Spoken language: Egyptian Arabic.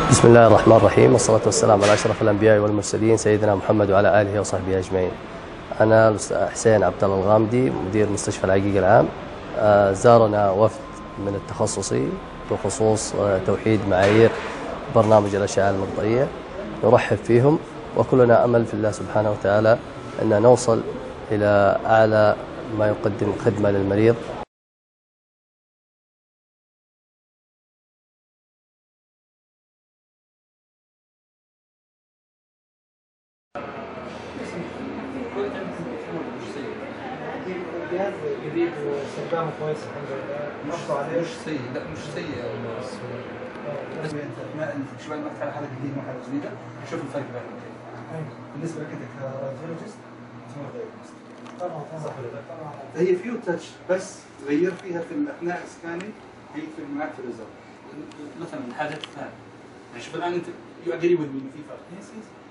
بسم الله الرحمن الرحيم والصلاة والسلام على أشرف الأنبياء والمرسلين سيدنا محمد وعلى آله وصحبه أجمعين أنا الأستاذ حسين عبد الله الغامدي مدير مستشفى العقيق العام آه، زارنا وفد من التخصصي بخصوص آه، توحيد معايير برنامج الأشعة المرضية نرحب فيهم وكلنا أمل في الله سبحانه وتعالى أن نوصل إلى أعلى ما يقدم خدمة للمريض الجهاز جديد واستخدامه كويس الحمد لله مش عليه مش سيء لا مش سيء بس بالنسبه انت ما انت شوي ما تتعرف حاله جديده وحاله جديده شوف الفرق بينهم بالنسبه لك انت كراديولوجيست طبعا صح ولا لا؟ هي فيو تاتش بس غير فيها في اثناء السكاننج هي في معك في الريزلت مثلا حاجه تفهم يعني شوف الان انت يو اجري وذ مي في فرق يس يس